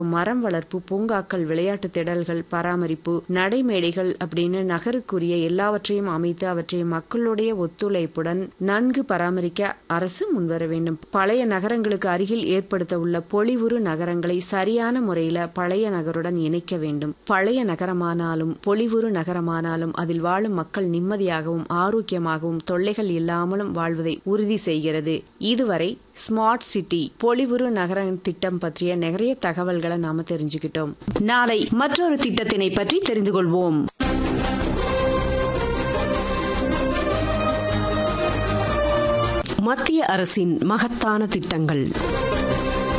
மரம் வளர்ப்பு பூங்காக்கள் விளையாட்டு திடல்கள் பராமரிப்பு நடைமேடைகள் அப்படின்னு நகருக்குரிய எல்லாவற்றையும் அமைத்து அவற்றை மக்களுடைய ஒத்துழைப்புடன் நன்கு பராமரிக்க அரசு முன்வர வேண்டும் பழைய நகரங்களுக்கு அருகில் ஏற்படுத்த உள்ள பொலிவுறு நகரங்களை சரியான முறையில பழைய நகருடன் இணைக்க வேண்டும் பழைய நகரமானாலும் பொலிவுறு நகரமானாலும் அதில் வாழும் மக்கள் நிம்மதியாகவும் ஆரோக்கியமாகவும் தொல்லைகள் இல்லாமலும் வாழ்வதை உறுதி செய்கிறது இதுவரை ஸ்மார்ட் சிட்டி பொலிவுறு நகர திட்டம் பற்றிய நிறைய தகவல்களை நாம தெரிஞ்சுக்கிட்டோம் நாளை மற்றொரு திட்டத்தினை பற்றி தெரிந்து கொள்வோம் மத்திய அரசின் மகத்தான திட்டங்கள்